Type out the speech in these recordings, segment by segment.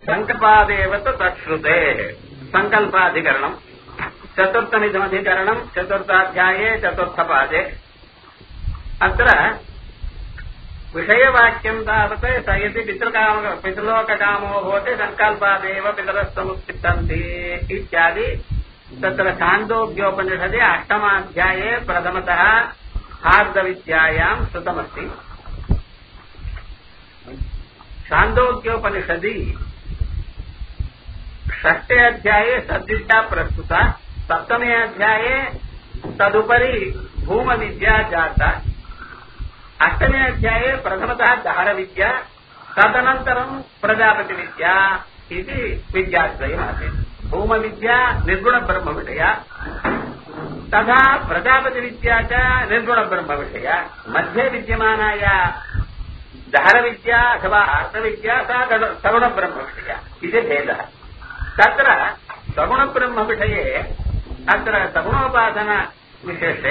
सङ्कल्पादेव तु तच्छ्रुतेः सङ्कल्पाधिकरणम् चतुर्थमिदमधिकरणम् चतुर्थाध्याये चतुर्थपादे अत्र विषयवाक्यम् तावत् स यदि पितृकाम पितृलोककामो भवति सङ्कल्पादेव पितरस्तमुत्तिष्ठन्ति इत्यादि तत्र छान्दोग्योपनिषदि अष्टमाध्याये प्रथमतः हार्दविद्यायाम् श्रुतमस्ति छान्दोग्योपनिषदि षष्ठे अध्याये सद्विद्या प्रस्तुता सप्तमे अध्याये तदुपरि भूमविद्या जाता अष्टमे अध्याये प्रथमतः दहरविद्या तदनन्तरम् प्रजापतिविद्या इति विद्याद्वयमासीत् भूमविद्या निर्गुणब्रह्मविषया तथा प्रजापतिविद्या च निर्गुणब्रह्मविषया मध्ये विद्यमानाया दहरविद्या अथवा अर्थविद्या सा सगुणब्रह्मविषया इति भेदः तत्र सगुणब्रह्मविषये अत्र सगुणोपासनविशेषे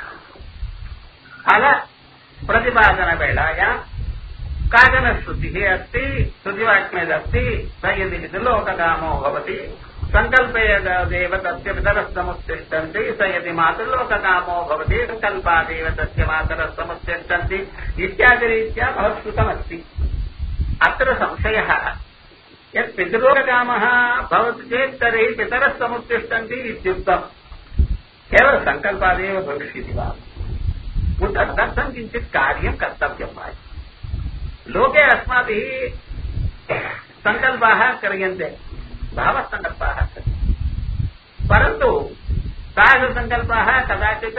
फल प्रतिपादनवेलायाम् काचन श्रुतिः अस्ति श्रुतिवाक्यदस्ति स यदि पितृलोककामो भवति सङ्कल्पेदेव तस्य पितरस्तमुत्तिष्ठन्ति स यदि मातृलोककामो भवति सङ्कल्पादेव तस्य मातरस्तमुत्तिष्ठन्ति इत्यादिरीत्या भवत्कृतमस्ति अत्र संशयः यत् पितृलोककामः भवति चेत् तर्हि पितरः समुत्तिष्ठन्ति इत्युक्तम् केवल सङ्कल्पादेव भविष्यति वा उत तदर्थम् किञ्चित् कार्यम् कर्तव्यम् वा लोके अस्माभिः सङ्कल्पाः क्रियन्ते बहवः सङ्कल्पाः परन्तु तादृशसङ्कल्पाः कदाचित्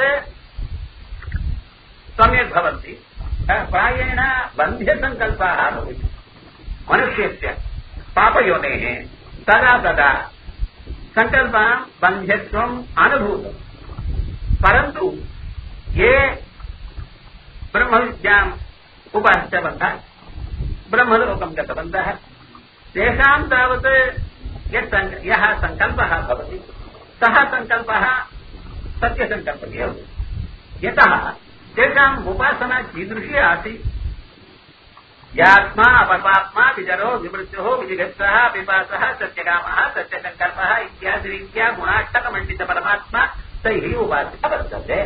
सम्यक् भवन्ति प्रायेण बन्ध्यसङ्कल्पाः भवन्ति मनुष्यस्य पापयोनेः तदा तदा सङ्कल्पां बन्ध्यत्वम् अनुभूतम् परन्तु ये ब्रह्मविद्याम् उपासितवन्तः ब्रह्मलोकम् गतवन्तः तेषाम् तावत् यत् यः सङ्कल्पः भवति सः सङ्कल्पः सत्यसङ्कल्पः एव यतः तेषाम् उपासना कीदृशी आसीत् यात्मा अपपात्मा विजरो विमृत्युः विजिगत्सः पिपासः सत्यकामः सत्यसङ्कल्पः इत्यादिरीत्या गुणाष्टकमण्डितपरमात्मा तैः उपासितः वर्तते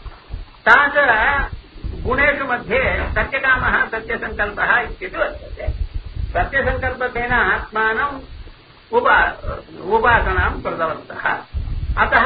तादृश गुणेषु मध्ये सत्यकामः सत्यसङ्कल्पः इत्यपि वर्तते सत्यसङ्कल्पतेन आत्मानम् उपा उपासनाम् कृतवन्तः अतः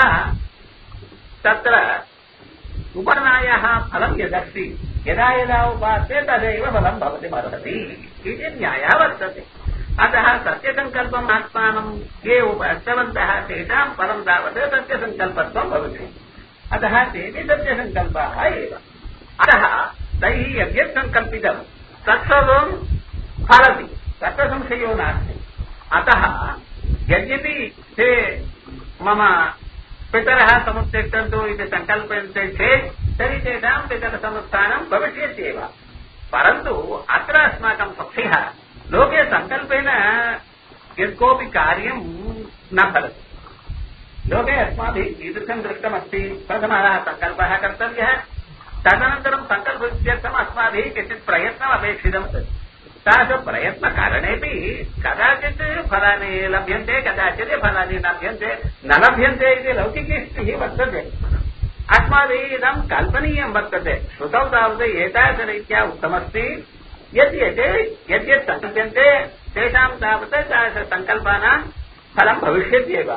तत्र उपासनायाः फलम् यदस्ति यदा यदा उपास्ये तदैव फलम् भवितुमर्हति इति न्यायः वर्तते अतः सत्यसङ्कल्पम् आत्मानम् ये उपास्तवन्तः तेषाम् फलम् तावत् सत्यसङ्कल्पत्वम् भवति अतः तेपि सत्यसङ्कल्पाः एव अतः तैः यद्यत् सङ्कल्पितम् तत्सर्वम् फलति तत्र संशयो नास्ति अतः यद्यपि ते मम पितरः समुत्तिष्ठन्तु इति सङ्कल्पन्ते चेत् तर्हि तेषां पितरसमुत्थानं भविष्यत्येव परन्तु अत्र अस्माकं संशयः लोके सङ्कल्पेन यत्कोऽपि कार्यं न फलति लोके अस्माभिः कीदृशं दृष्टमस्ति प्रथमः सङ्कल्पः कर्तव्यः तदनन्तरं सङ्कल्पविद्यर्थम् अस्माभिः किञ्चित् प्रयत्नम् अपेक्षितम् तादृशप्रयत्नकारणेपि कदाचित् फलानि लभ्यन्ते कदाचित् फलानि लभ्यन्ते न लभ्यन्ते इति लौकिकी स्थितिः वर्तते अस्माभिः इदं कल्पनीयं वर्तते श्रुतौ तावत् एतादृशरीत्या उक्तमस्ति यद् यद्यत् सङ्कल्प्यन्ते तेषां तावत् तादृशसङ्कल्पानां फलं भविष्यत्येव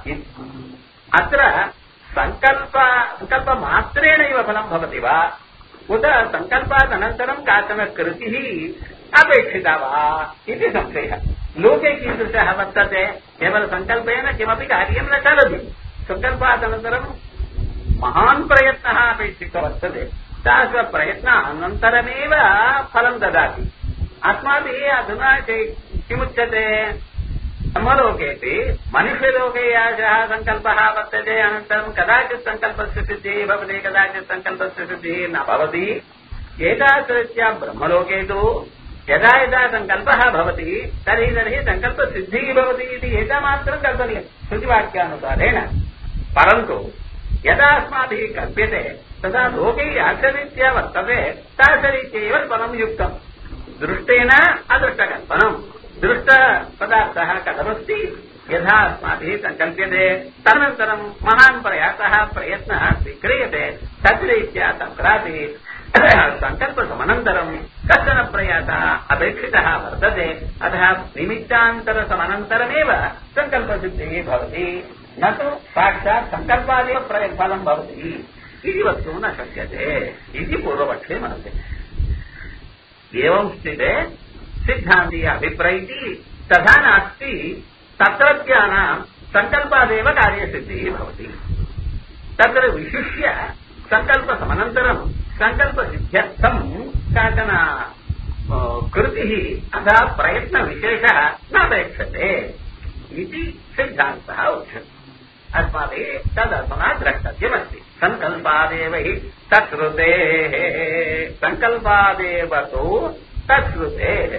अत्र सङ्कल्प सङ्कल्पमात्रेणैव फलं भवति वा उत सङ्कल्पादनन्तरं काचन कृतिः अपेक्षिता वा इति संशयः लोके कीदृशः वर्तते केवलसङ्कल्पेन किमपि कार्यं न चलति सङ्कल्पादनन्तरं महान् प्रयत्नः अपेक्षितः वर्तते तादृशप्रयत्नानन्तरमेव फलं ददाति अस्माभिः अधुना किमुच्यते ब्रह्मलोकेपि मनुष्यलोके यादृशः सङ्कल्पः वर्तते अनन्तरं कदाचित् सङ्कल्पस्य सिद्धिः भवति कदाचित् सङ्कल्पस्य सिद्धिः न भवति एतादृशरीत्या ब्रह्मलोके तु यदा यदा सङ्कल्पः भवति तर्हि तर्हि सङ्कल्पसिद्धिः भवति इति एतामात्रं कल्पनीयं श्रुतिवाक्यानुसारेण परन्तु यदा अस्माभिः कल्प्यते तदा लोके यादृशरीत्या वर्तते तादृशरीत्यैव फलं युक्तम् दृष्टेन अदृष्टकल्पनम् दृष्ट पदार्थः कथमस्ति यथा अस्माभिः सङ्कल्प्यते तदनन्तरं महान् प्रयासः प्रयत्नः स्वीक्रियते तद्रीत्या तत्रापि सङ्कल्पसमनन्तरं कश्चन प्रयासः अपेक्षितः वर्तते अतः निमित्तान्तरसमनन्तरमेव सङ्कल्पसिद्धिः भवति न तु साक्षात् सङ्कल्पादेव प्रय- फलं भवति इति वक्तुं न शक्यते इति पूर्वपक्षे मनसि एवं स्थिते सिद्धान्तीय अभिप्रैति तथा नास्ति तत्रत्यानां सङ्कल्पादेव कार्यसिद्धिः भवति तत्र विशिष्य सङ्कल्पसमनन्तरं सङ्कल्पसिद्ध्यर्थं काचन अ, कृतिः अथवा प्रयत्नविशेषः नापेक्षते इति सिद्धान्तः उच्यते अस्माभिः तदधुना द्रष्टव्यमस्ति सङ्कल्पादेव हि तत्कृतेः सङ्कल्पादेव तु तत्कृतेः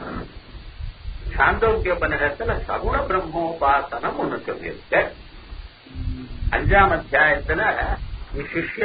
சாந்தோக்கியோபனிடத்துல சகுண பிரம்மோபாசனம் ஒண்ணு சொல்லியிருக்க அஞ்சாம் அத்தியாயத்துல விசிஷ்ய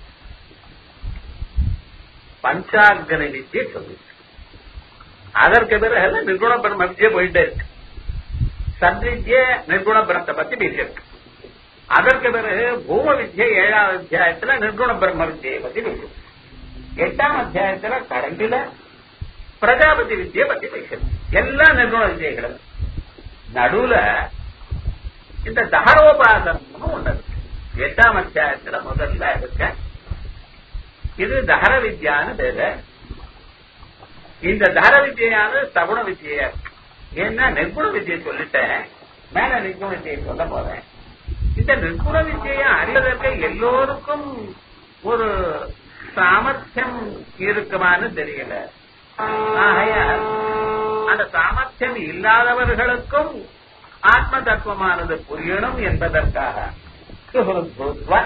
பஞ்சாங்கன வித்தியை சொல்லிருக்கு அதற்கு பிறகு நிர்குண பிரம்ம வித்தியை போயிட்டே இருக்கு சத்வித்ய நிர்குண பிரம்மத்தை பத்தி பேசியிருக்கு அதற்கு பிறகு பூம வித்யை ஏழாவது அத்தியாயத்துல நிர்குண பிரம்ம வித்தியை பத்தி பேசியிருக்கு எட்டாம் அத்தியாயத்துல கடைசியில பிரஜாபதி வித்தியை பத்தி பேசுறது எல்லா நிர்குண வித்தியைகளும் நடுவுல இந்த தகரோபாசனமும் ஒண்ணு இருக்கு எட்டாம் அத்தியாயத்துல முதல்ல இருக்க இது தகர வித்யான்னு பேரு இந்த தகர வித்யானது சகுண வித்தியா இருக்கு ஏன்னா நிர்குண வித்தியை சொல்லிட்டேன் மேல நிர்குண வித்தியை சொல்ல போறேன் இந்த நிர்குண வித்தியை அறிவதற்கு எல்லோருக்கும் ஒரு சாமர்த்தியம் இருக்குமான்னு தெரியல ஆகையால் அந்த சாமர்த்தியம் இல்லாதவர்களுக்கும் ஆத்ம தத்துவமானது புரியணும் என்பதற்காக சுஹൃத்பூத்வ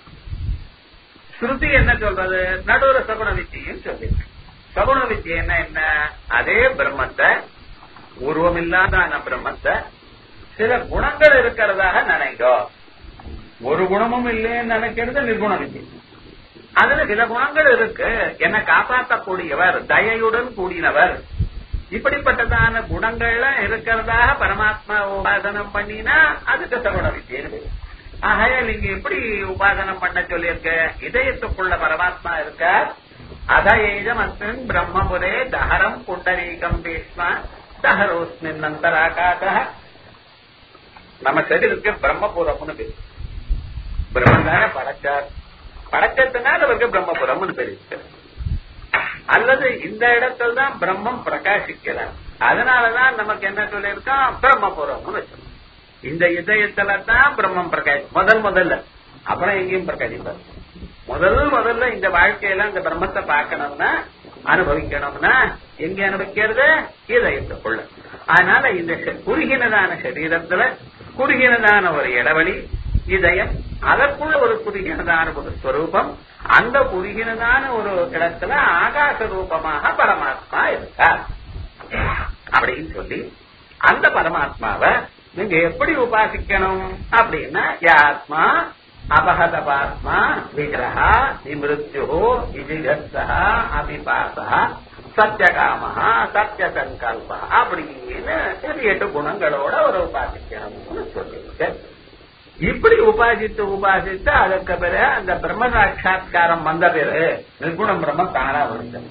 ஸ்ருதி என்ன சொல்றது நடுவுல சகுண வித்தியும் சொல்லிருக்கு சகுண வித்தியை என்ன என்ன அதே பிரம்மத்தை உருவமில்லாதான பிரம்மத்தை சில குணங்கள் இருக்கிறதாக நினைக்கோ ஒரு குணமும் இல்லைன்னு நினைக்கிறது நிர்குண வித்தி அதுல சில குணங்கள் இருக்கு என்ன காப்பாற்றக்கூடியவர் தயையுடன் கூடினவர் இப்படிப்பட்டதான குணங்கள்லாம் இருக்கிறதாக பரமாத்மா உபாசனம் பண்ணினா அதுக்கு சகுண வித்தியன்னு பேரு. ஆகையால் நீங்க எப்படி உபாசனம் பண்ண சொல்லியிருக்க இதயத்துக்குள்ள பரமாத்மா இருக்க அதேஜம் அஸ்மின் பிரம்மபுரே தஹரம் புண்டரீகம் பீஷ்ம தஹரோஸ்மின் அந்தராகாச நம்ம சரீரத்துக்கு பிரம்மபுரம்னு பேரு பிரம்மன் தானே படைச்சார் படைச்சதுனால அவருக்கு பிரம்மபுரம்னு பேரு அல்லது இந்த இடத்துல தான் பிரம்மம் பிரகாசிக்கிறார் அதனாலதான் நமக்கு என்ன சொல்லியிருக்கோம் பிரம்மபுரம்னு வச்சோம் இந்த இதயத்துல தான் பிரம்மம் பிரகாஷ் முதல் முதல்ல அப்புறம் எங்கேயும் பிரகாசிப்பார் முதல் முதல்ல இந்த வாழ்க்கையில அந்த பிரம்மத்தை பார்க்கணும்னா அனுபவிக்கணும்னா எங்க அனுபவிக்கிறது இதயத்துக்குள்ள அதனால இந்த ச- குறுகினதான சரீரத்துல குறுகினதான ஒரு இடைவெளி இதயம் அதற்குள்ள ஒரு குறுகினதான ஒரு ஸ்வரூபம் அந்த குறுகினதான ஒரு இடத்துல ஆகாச ரூபமாக பரமாத்மா இருக்கார் அப்படின்னு சொல்லி அந்த பரமாத்மாவை நீங்க எப்படி உபாசிக்கணும் அப்படின்னா யாத்மா அபகதபாத்மா விக்கிரகா நிமிருத்யு விஜிகஸ்தா அபிபாசா சத்தியகாமஹா சத்திய சங்கல்பா அப்படின்னு ஒரு எட்டு குணங்களோட ஒரு உபாசிக்கணும்னு சொல்லியிருக்கேன் இப்படி உபாசித்து உபாசித்து அதற்கு பிறகு அந்த பிரம்ம சாட்சா்காரம் வந்த பிறகு நிர்குணம் பிரம்ம தானா வருது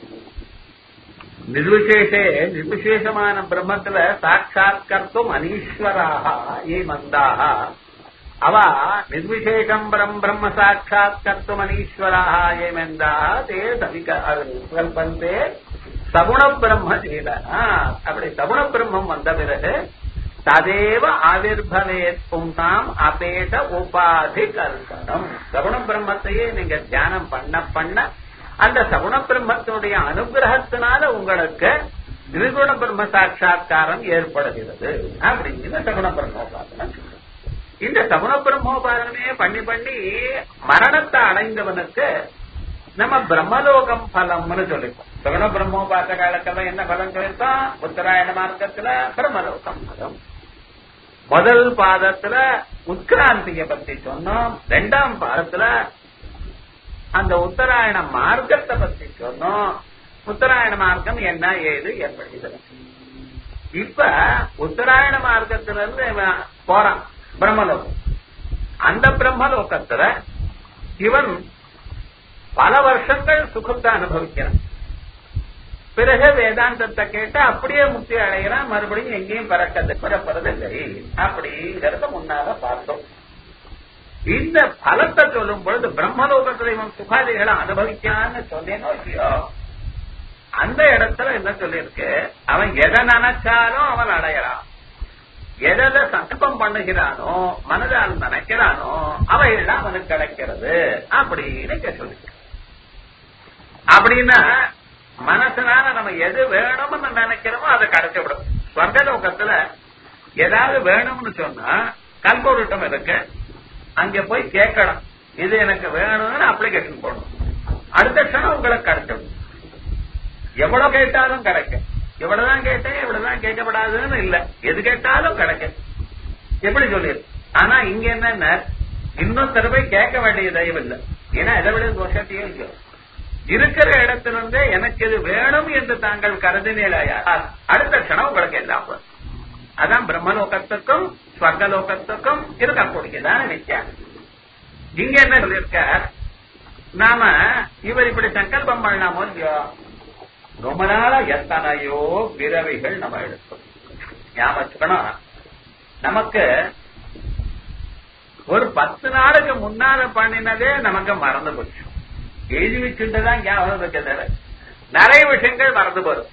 நிர்விசேஷே நிர்விசேஷமான பிரம்மத்துல சாட்சாத்கர்த்தும் அனீஸ்வராக ஏ மந்தாக அவ நிர்விசேஷம் பரம் பிரம்ம சாட்சாத்கர்த்தும் அனீஸ்வராக ஏ மந்தாக தே சவிகல்பந்தே சகுண பிரம்ம சீல அப்படி சகுண பிரம்மம் வந்த பிறகு ததேவ ஆவிர்பவேத் பும்சாம் அபேத உபாதி கல்பனம் சகுண பிரம்மத்தையே நீங்க தியானம் பண்ண பண்ண அந்த சகுண பிரம்மத்தினுடைய அனுகிரகத்தினால உங்களுக்கு நிர்குண பிரம்ம சாட்சா்காரம் ஏற்படுகிறது அப்படின்னு சகுண பிரம்மோபாசனம் சொல்றோம். இந்த சகுண பிரம்மோபாசனமே பண்ணி பண்ணி மரணத்தை அடைந்தவனுக்கு நம்ம பிரம்மலோகம் பலம்னு சொல்லிப்போம் சகுண பிரம்மோபாச காலத்துல என்ன பலம் சொல்லிருக்கோம் உத்தராயண மார்க்கத்துல பிரம்மலோகம் பலம் முதல் பாதத்துல உத்கிராந்திய பத்தி சொன்னோம் ரெண்டாம் பாதத்துல அந்த உத்தராயண மார்க்கத்தை பத்தி சொன்னோம் உத்தராயண மார்க்கம் என்ன ஏது எப்படி இப்ப உத்தராயண மார்க்கத்துல இருந்து இவன் போறான் பிரம்மலோகம் அந்த பிரம்மலோகத்துல இவன் பல வருஷங்கள் சுகத்தை அனுபவிக்கிறான் பிறகு வேதாந்தத்தை கேட்டு அப்படியே முக்தி அடைகிறான் மறுபடியும் எங்கேயும் பிறக்கிறது பிறப்பறதில்லை அப்படிங்கறத முன்னால பார்த்தோம் இந்த பலத்தை சொல்லும் பொழுது பிரம்மலோகத்துல இவன் சுகாதிகளை அனுபவிக்கான்னு சொன்னேனோ இல்லையோ அந்த இடத்துல என்ன சொல்லியிருக்கு அவன் எதை நினைச்சாலும் அவன் அடையறான் எதை சங்கல்பம் பண்ணுகிறானோ மனதால் நினைக்கிறானோ அவையெல்லாம் அவனுக்கு கிடைக்கிறது அப்படின்னு சொல்லிருக்கு அப்படின்னா மனசனால நம்ம எது வேணும்னு நினைக்கிறோமோ அதை கிடைச்சு விடும் ஸ்வர்கலோகத்துல ஏதாவது வேணும்னு சொன்னா கல்பொருட்டம் இருக்கு அங்க போய் கேட்கணும் இது எனக்கு வேணும்னு அப்ளிகேஷன் போடணும் அடுத்த க்ஷணம் உங்களுக்கு கிடைச்சிடும் எவ்வளவு கேட்டாலும் கிடைக்கும் இவ்வளவுதான் கேட்டேன் இவ்வளவுதான் கேட்கப்படாதுன்னு இல்ல எது கேட்டாலும் கிடைக்கும் எப்படி சொல்லியிருக்கு ஆனா இங்க என்ன இன்னும் தடவை கேட்க வேண்டிய தயவு இல்லை ஏன்னா இதை விட தோஷத்தையும் இல்லை இருக்கிற இடத்திலிருந்தே எனக்கு இது வேணும் என்று தாங்கள் கருதினேலையா அடுத்த க்ஷணம் உங்களுக்கு எல்லாம் வரும். அதான் பிரம்மலோகத்துக்கும் ஸ்வர்கலோகத்துக்கும் இருக்கக்கூடியதான வித்தியாசம் இங்க என்ன சொல்லியிருக்க நாம இவர் இப்படி சங்கல்பம் பண்ணலாமோ இல்லையோ ரொம்ப நாளா எத்தனையோ பிறவிகள் நம்ம எடுத்தோம் ஞாபகம் வச்சுக்கணும் நமக்கு ஒரு பத்து நாளுக்கு முன்னால பண்ணினதே நமக்கு மறந்து போச்சு எழுதி வச்சுட்டுதான் ஞாபகம் இருக்க தவிர நிறைய விஷயங்கள் மறந்து போறது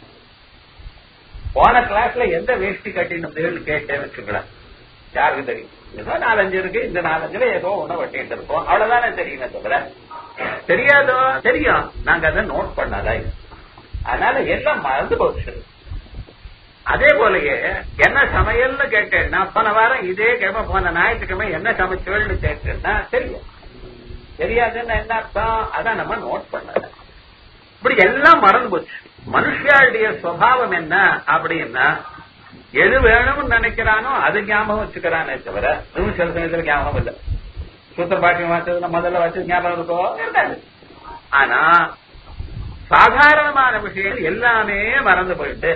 போன கிளாஸ்ல எந்த வேஷ்டி கட்டினு கேட்டேன்னு வச்சுக்கலாம் யாருக்கு தெரியும் ஏதோ நாலஞ்சு இருக்கு இந்த நாலஞ்சுல ஏதோ ஒண்ணு வெட்டிட்டு இருக்கோம் அவ்வளவுதானே தெரியுமே தவிர தெரியாதோ தெரியும் நாங்க அதை நோட் பண்ணாதா அதனால எல்லாம் மறந்து போச்சு அதே போலயே என்ன சமையல்னு கேட்டேன் நான் போன வாரம் இதே கிழமை போன ஞாயிற்றுக்கிழமை என்ன சமைச்சோல்னு கேட்டேன்னா தெரியும் தெரியாதுன்னு என்ன அர்த்தம் அதான் நம்ம நோட் பண்ணல இப்படி எல்லாம் மறந்து போச்சு மனுஷாளுடைய சுவாவம் என்ன அப்படின்னா எது வேணும்னு நினைக்கிறானோ அது ஞாபகம் வச்சுக்கிறானே தவிர இன்னும் சில சமயத்துல ஞாபகம் இல்லை சூத்திர பாட்டியம் வாச்சதுல முதல்ல வச்சது ஞாபகம் இருக்கோ இருக்காது ஆனா சாதாரணமான விஷயங்கள் எல்லாமே மறந்து போயிட்டு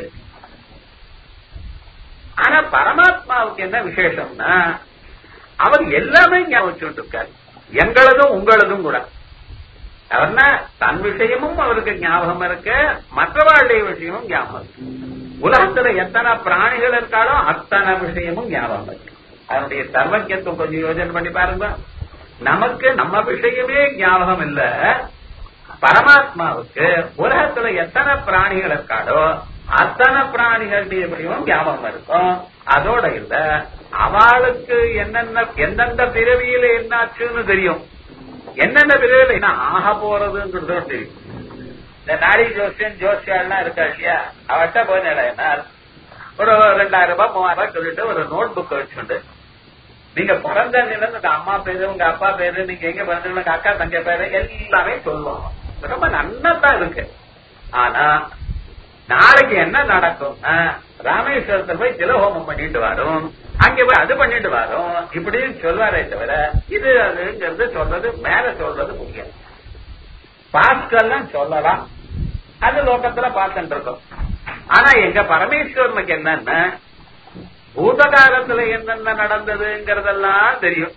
ஆனா பரமாத்மாவுக்கு என்ன விசேஷம்னா அவர் எல்லாமே ஞாபகம் வச்சுட்டு இருக்காரு எங்களதும் உங்களதும் கூட அவர்னா தன் விஷயமும் அவருக்கு ஞாபகம் இருக்கு மற்றவாளுடைய விஷயமும் ஞாபகம் இருக்கு உலகத்துல எத்தனை பிராணிகள் இருக்காலோ அத்தனை விஷயமும் ஞாபகம் இருக்கு அதனுடைய சர்வஜத்துவம் கொஞ்சம் யோஜனை பண்ணி பாருங்க நமக்கு நம்ம விஷயமே ஞாபகம் இல்ல பரமாத்மாவுக்கு உலகத்துல எத்தனை பிராணிகள் இருக்காளோ அத்தனை பிராணிகளுடைய விஷயமும் ஞாபகம் இருக்கும் அதோட இல்ல அவளுக்கு என்னென்ன எந்தெந்த பிறவியில என்னாச்சுன்னு தெரியும் என்னென்ன பிறவியில என்ன ஆக போறதுங்கிறது தெரியும் இந்த நாடி ஜோசியன் ஜோசியாலாம் இருக்கா இல்லையா அவட்ட போய் என்ன ஒரு ரெண்டாயிரம் ரூபாய் மூவாயிரம் ரூபாய் சொல்லிட்டு ஒரு நோட் புக் வச்சுண்டு நீங்க பிறந்த நிலம் உங்க அம்மா பேரு உங்க அப்பா பேரு நீங்க எங்க பிறந்தீங்க உங்க அக்கா தங்க பேரு எல்லாமே சொல்லுவோம் ரொம்ப நன்னதான் இருக்கு ஆனா நாளைக்கு என்ன நடக்கும் ராமேஸ்வரத்தில் போய் திலஹோமம் பண்ணிட்டு வரும் அங்க போய் அது பண்ணிட்டு வரும் இப்படின்னு சொல்வாரே தவிர இது அதுங்கிறது சொல்றது மேல சொல்றது முடியாது பாஸ்கெல்லாம் சொல்லலாம் அது லோகத்துல பார்த்துட்டு இருக்கோம் ஆனா எங்க பரமேஸ்வரனுக்கு என்னன்னா பூத காலத்துல என்னென்ன நடந்ததுங்கிறதெல்லாம் தெரியும்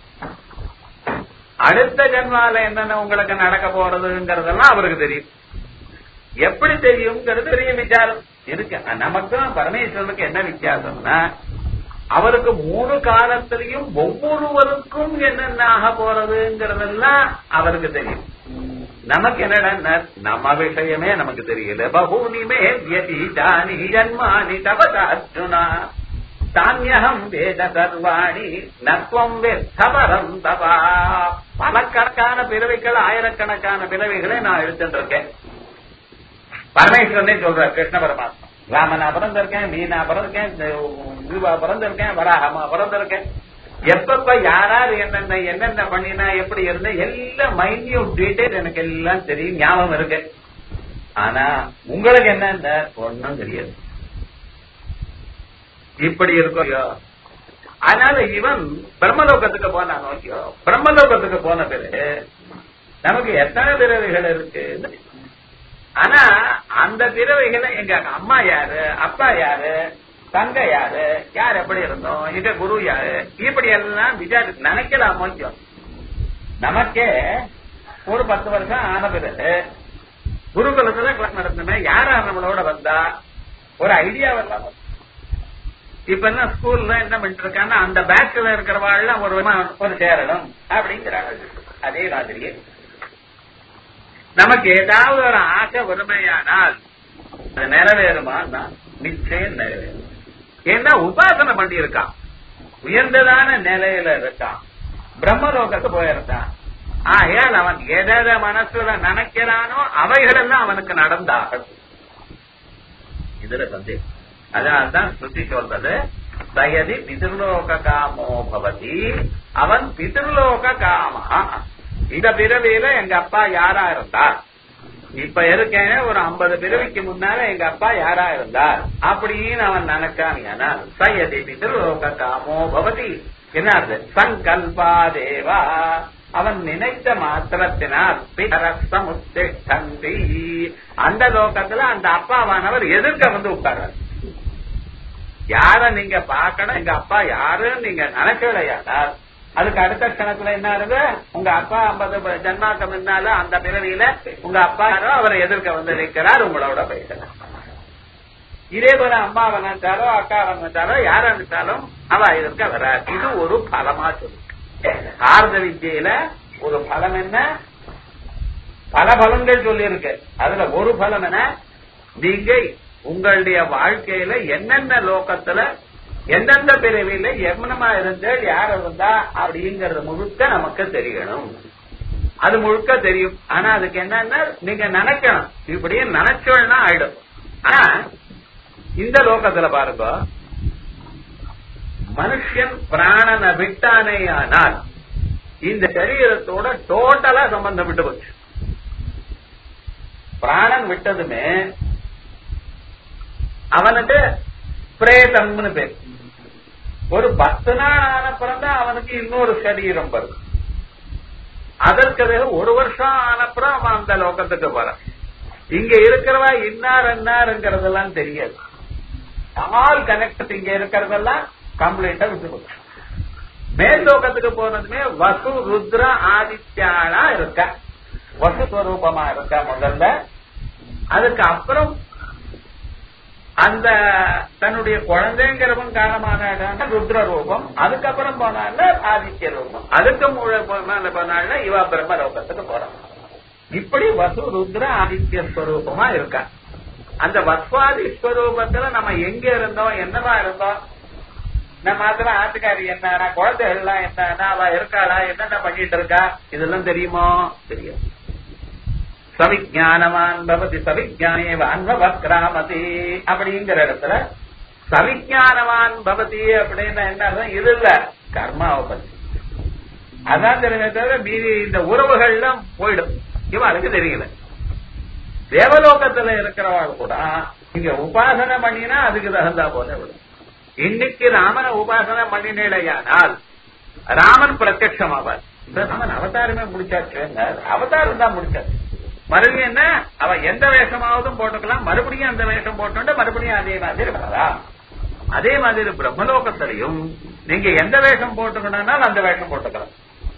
அடுத்த ஜென்மால என்னென்ன உங்களுக்கு நடக்க போறதுங்கிறதெல்லாம் அவருக்கு தெரியும் எப்படி தெரியுங்கிறது பெரிய விசாரம் இருக்கு நமக்கும் பரமேஸ்வரனுக்கு என்ன வித்தியாசம்னா அவருக்கு மூணு காலத்திலையும் ஒவ்வொருவருக்கும் என்னென்ன ஆக போறதுங்கிறதெல்லாம் அவருக்கு தெரியும் நமக்கு என்னடா நம்ம விஷயமே நமக்கு தெரியல பகூனிமே வியதீதானி ஜன்மானி தவத அர்ஜுனா தானியகம் வேத சர்வாணி நத்வம் வெத்தபரம் தபா பலக்கணக்கான பிறவைகள் ஆயிரக்கணக்கான பிறவைகளை நான் எடுத்துட்டு இருக்கேன் பரமேஸ்வரனே சொல்றார் கிருஷ்ண பரமாத்மா ராமனா பிறந்திருக்கேன் மீனா பிறந்திருக்கேன் இதுவா பிறந்திருக்கேன் வராகமா பிறந்திருக்கேன் எப்பப்ப யாராரு என்னென்ன என்னென்ன பண்ணினா எப்படி இருந்த எல்லாம் மைன்யூட் டீடைல் எனக்கு எல்லாம் தெரியும் ஞாபகம் இருக்கு ஆனா உங்களுக்கு என்ன ஒன்னும் தெரியாது இப்படி இருக்கும் அதனால இவன் பிரம்மலோகத்துக்கு போனான் ஓகே பிரம்மலோகத்துக்கு போன பிறகு நமக்கு எத்தனை பிறவைகள் இருக்கு ஆனா அந்த பிறவைகளை எங்க அம்மா யாரு அப்பா யாரு தங்க யாரு யார் எப்படி இருந்தோம் எங்க குரு யாரு இப்படி எல்லாம் விசாரி நினைக்கலாம் கொஞ்சம் நமக்கே ஒரு பத்து வருஷம் ஆன பிறகு குருகுலத்துல கிளாஸ் நடத்துமே யாரா நம்மளோட வந்தா ஒரு ஐடியா வரலாம் இப்ப என்ன ஸ்கூல்ல என்ன பண்ணிட்டு இருக்காங்க அந்த பேட்ச்ல இருக்கிறவாள் ஒரு ஒரு சேரணும் அப்படிங்கிறாங்க அதே மாதிரியே நமக்கு ஏதாவது ஒரு ஆசை வறுமையானால் அது நிறைவேறுமா நிச்சயம் நிறைவேறும் ஏன்னா உபாசனை பண்ணி இருக்கான் உயர்ந்ததான நிலையில இருக்கான் பிரம்மலோகத்துக்கு போயிருக்கான் ஆகையால் அவன் எதை மனசுல நினைக்கிறானோ அவைகளெல்லாம் அவனுக்கு நடந்தாகும் இதுல சந்தேகம் அதனால்தான் ஸ்ருதி சொல்றது சயதி பிதிர்லோக காமோ பவதி அவன் பிதிர்லோக காமா இந்த பிறவியில எங்க அப்பா யாரா இருந்தார் இப்ப இருக்கேன் ஒரு ஐம்பது பிறவிக்கு முன்னால எங்க அப்பா யாரா இருந்தார் அப்படின்னு அவன் நினைச்சான் சயதி பிதிர்லோக காமோ பவதி என்ன சங்கல்பா தேவா அவன் நினைத்த மாத்திரத்தினால் பிதரசமுத்தி அந்த லோகத்துல அந்த அப்பாவானவர் எதிர்க்க வந்து உட்கார்றார் யார நீங்க பாக்கணும் எங்க அப்பா யாருன்னு நீங்க நினைக்கலையானால் அதுக்கு அடுத்த கணக்குல என்ன இருக்கு உங்க அப்பா ஐம்பது ஜன்மாக்கம் முன்னால அந்த பிறவியில உங்க அப்பா யாரோ அவரை எதிர்க்க வந்து நிற்கிறார் உங்களோட பேசுறார் இதே போல அம்மா நினைச்சாலோ அக்கா நினைச்சாலோ யார நினைச்சாலும் அவ எதிர்க்க வரார் இது ஒரு பலமா சொல்லு ஆர்த வித்தியில ஒரு பலம் என்ன பல பலன்கள் சொல்லி இருக்கு அதுல ஒரு பலம் என்ன நீங்க உங்களுடைய வாழ்க்கையில என்னென்ன லோகத்துல எந்தெந்த பிறவியில எவ்வளமா இருந்தால் யார் இருந்தா அப்படிங்கறது முழுக்க நமக்கு தெரியணும் அது முழுக்க தெரியும் ஆனா அதுக்கு என்னன்னா நீங்க நினைக்கணும் இப்படியே நினைச்சோம்னா ஆயிடும் ஆனா இந்த லோகத்துல பாருங்க மனுஷன் பிராணனை விட்டானே ஆனால் இந்த சரீரத்தோட டோட்டலா சம்பந்தம் விட்டு போச்சு பிராணன் விட்டதுமே அவனுக்கு பிரேதம்னு பேர் ஒரு பத்து நாள் ஆனப்புறம் தான் அவனுக்கு இன்னொரு சரீரம் வரும் அதற்கு பிறகு ஒரு வருஷம் ஆனப்புறம் அவன் அந்த லோகத்துக்கு போறான் இங்க இருக்கிறவா இன்னார் என்னாருங்கிறதெல்லாம் தெரியாது ஆல் கனெக்ட் இங்க இருக்கிறதெல்லாம் கம்ப்ளீட்டா விட்டு போச்சு மேல் லோகத்துக்கு போனதுமே வசு ருத்ர ஆதித்யானா இருக்க வசு ஸ்வரூபமா இருக்க முதல்ல அதுக்கு அப்புறம் அந்த தன்னுடைய குழந்தைங்கிறவன் காரணமான ருத்ர ரூபம் அதுக்கப்புறம் போனால ஆதித்ய ரூபம் அதுக்கு மேல போனால இவா பிரம்ம லோகத்துக்கு போறான் இப்படி வசு ருத்ர ஆதித்ய ஸ்வரூபமா இருக்கா அந்த வஸ்வாதி ஸ்வரூபத்துல நம்ம எங்க இருந்தோம் என்னவா இருந்தோம் நம்ம மாத்திரம் ஆத்துக்காரி என்ன குழந்தைகள் எல்லாம் என்ன அவ இருக்காளா என்னென்ன பண்ணிட்டு இருக்கா இதெல்லாம் தெரியுமோ தெரியும் சவிஜானவான் பவதி சவிஜானே வான்வக்ராமதி அப்படிங்கிற இடத்துல சவிஜானவான் பவதி அப்படின்னு என்ன இது இல்ல கர்மாவை பத்தி அதான் தெரியுமே தவிர மீதி இந்த உறவுகள்லாம் போயிடும் இவளுக்கு தெரியல தேவலோகத்துல இருக்கிறவாள் கூட நீங்க உபாசனை பண்ணினா அதுக்கு தகுந்தா போல விடும் இன்னைக்கு ராமனை உபாசனை பண்ணினேடையானால் ராமன் பிரத்யமாவார் ராமன் அவதாரமே முடிச்சாச்சு அவதாரம் தான் முடிச்சாச்சு மறுபடியும் என்ன அவ எந்த வேஷமாவதும் போட்டுக்கலாம் மறுபடியும் அந்த வேஷம் போட்டு மறுபடியும் அதே மாதிரி வரலாம் அதே மாதிரி பிரம்மலோகத்திலையும் நீங்க எந்த வேஷம் போட்டுக்கணும்னாலும் அந்த வேஷம் போட்டுக்கலாம்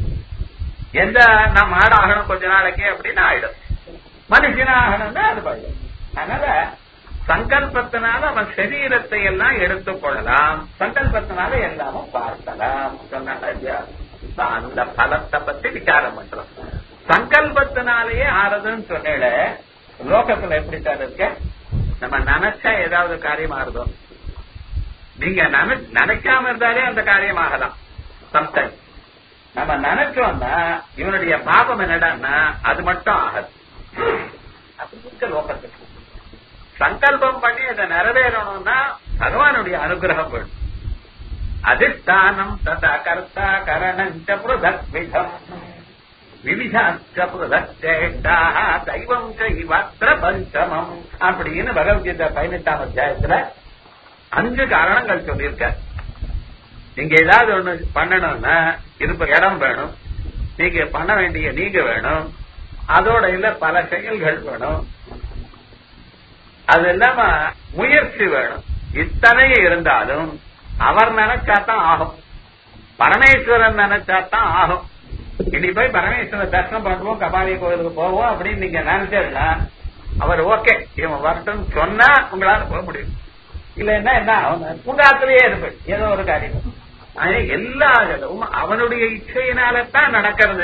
எந்த நான் மாடாகணும் கொஞ்ச நாளைக்கு அப்படின்னு ஆயிடும் மனுஷனாகணும்னா அது போயிடும் அதனால சங்கல்பத்தினால அவன் சரீரத்தை எல்லாம் எடுத்துக் கொள்ளலாம் சங்கல்பத்தினால எல்லாமும் பார்க்கலாம் சொன்னாங்க அந்த பலத்தை பத்தி விசாரம் பண்றோம் சங்கல்பத்தினாலேயே ஆறுதுன்னு சொன்னேல லோகத்துல எப்படி சார் இருக்க நம்ம நினைச்சா ஏதாவது காரியம் ஆறுதோ நீங்க நினைக்காம இருந்தாலே அந்த காரியம் ஆகலாம் சம்டைம் நம்ம நினைச்சோம்னா இவனுடைய பாபம் என்னடான்னா அது மட்டும் ஆகாது அப்படி இருக்க லோகத்துக்கு சங்கல்பம் பண்ணி அதை நிறைவேறணும்னா பகவானுடைய அனுகிரகம் வேணும் அதிஷ்டானம் ததா கர்த்தா கரணஞ்ச புருதக் விதம் விவிதாச்ச புருதச்சேஷ்டா தெய்வம் செய்வத்திர பஞ்சமம் அப்படின்னு பகவத்கீதை பதினெட்டாம் அத்தியாயத்துல அஞ்சு காரணங்கள் சொல்லியிருக்க நீங்க ஏதாவது ஒண்ணு பண்ணணும்னா இருப்ப இடம் வேணும் நீங்க பண்ண வேண்டிய நீங்க வேணும் அதோட இல்ல பல செயல்கள் வேணும் அது இல்லாம முயற்சி வேணும் இத்தனையும் இருந்தாலும் அவர் நினைச்சாதான் ஆகும் பரமேஸ்வரன் நினைச்சாதான் ஆகும் இனி போய் பரமேஸ்வரன் தர்சனம் பண்ணுவோம் கபாலி கோயிலுக்கு போவோம் அப்படின்னு நீங்க நினைச்சா அவர் ஓகே இவன் வரட்டும் சொன்னா உங்களால போக முடியும் இல்லைன்னா என்ன அவன் உங்க ஆத்திலேயே இருப்பேன் ஏதோ ஒரு காரியம் அது எல்லா இடமும் அவனுடைய இச்சையினாலத்தான் நடக்கிறது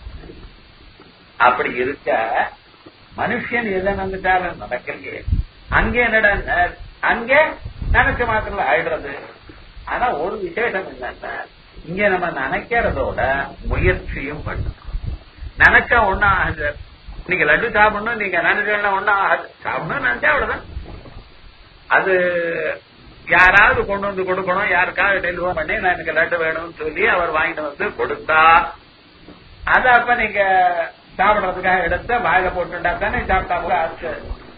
அப்படி இருக்க மனுஷன் எதை நம்பிட்டாலும் நடக்கலையே அங்கே என்னடா அங்கே நினைச்ச மாத்திரம் ஆயிடுறது ஆனா ஒரு விசேஷம் என்னன்னா இங்க நம்ம நினைக்கிறதோட முயற்சியும் பண்ணணும் நினைச்சா ஒண்ணும் ஆகுது நீங்க லட்டு சாப்பிடணும் நீங்க நினைச்சா ஒண்ணும் ஆகுது சாப்பிடணும் நினைச்சா அவ்வளவுதான் அது யாராவது கொண்டு வந்து கொடுக்கணும் யாருக்காவது டெலிவரி பண்ணி நான் எனக்கு லட்டு வேணும்னு சொல்லி அவர் வாங்கிட்டு வந்து கொடுத்தா அத அப்ப நீங்க சாப்பிடுறதுக்காக எடுத்து வாயில போட்டுட்டா தானே சாப்பிட்டா கூட ஆச்சு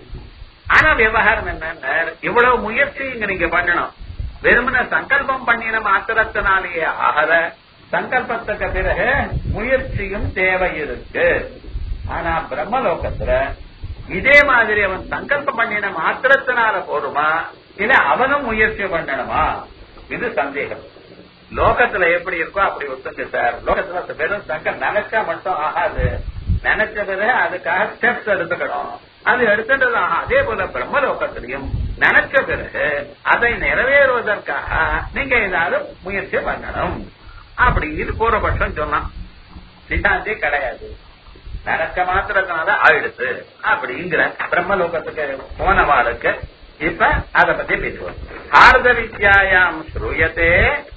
ஆனா விவகாரம் என்னன்னா இவ்வளவு முயற்சி இங்க நீங்க பண்ணணும் வெறுமன சங்கல்பம் பண்ணின மாத்திரத்தினாலேயே ஆகல சங்கல்பத்துக்கு பிறகு முயற்சியும் தேவை இருக்கு ஆனா பிரம்மலோகத்துல இதே மாதிரி அவன் சங்கல்பம் பண்ணின மாத்திரத்தினால போடுமா இல்ல அவனும் முயற்சி பண்ணணுமா இது சந்தேகம் லோகத்துல எப்படி இருக்கோ அப்படி ஒத்துக்கு சார் லோகத்துல வெறும் சங்கம் நினைச்சா மட்டும் ஆகாது நினைச்ச பிறகு அதுக்காக ஸ்டெப்ஸ் எடுத்துக்கணும் அது எடுத்துட்டது அதே போல பிரம்மலோகத்திலையும் நினைச்ச பிறகு அதை நிறைவேறுவதற்காக நீங்க ஏதாவது முயற்சி பண்ணணும் அப்படின்னு பூர்வபட்சம் சொன்னான் சித்தாந்தே கிடையாது நடக்க மாத்திரத்தினால ஆயிடுது அப்படிங்கிற பிரம்மலோகத்துக்கு போனவாளுக்கு இப்ப அத பத்தி பேசுவோம் ஆர்த வித்யாயாம் ஸ்ரூயத்தே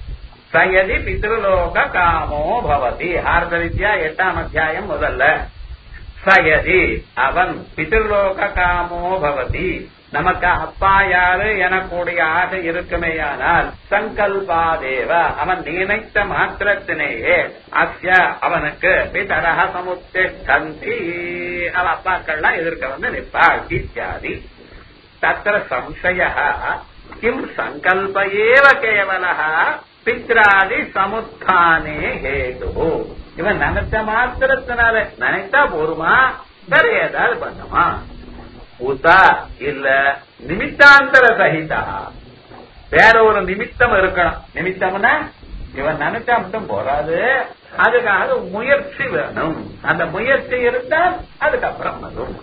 சயதி பித்ருலோக காமோ பவதி ஆர்த வித்யா எட்டாம் அத்தியாயம் முதல்ல சயதி அவன் பித்ருலோக காமோ பவதி நமக்கு அப்பா யாரு எனக்கூடிய ஆசை இருக்குமேயானால் சங்கல்பாதேவ அவன் நினைத்த மாத்திரத்தினேயே அஸ்ய அவனுக்கு பிதரக சமுத்தி அவ அப்பாக்கள்லாம் எதிர்க்க வந்து நிற்பாள் இத்தியாதி தத்திர சம்சய கிம் சங்கல்ப ஏவ கேவல பித்ராதி சமுத்தானே ஹேது இவன் நினைச்ச மாத்திரத்தினால நினைத்தா போருமா வேற ஏதாவது பண்ணுமா உதா இல்ல நிமித்தாந்தர சகிதா வேற ஒரு நிமித்தம் இருக்கணும் நிமித்தம்னா இவன் நினைச்சா மட்டும் போறாது அதுக்காக முயற்சி வேணும் அந்த முயற்சி இருந்தால் அதுக்கப்புறம் வரும்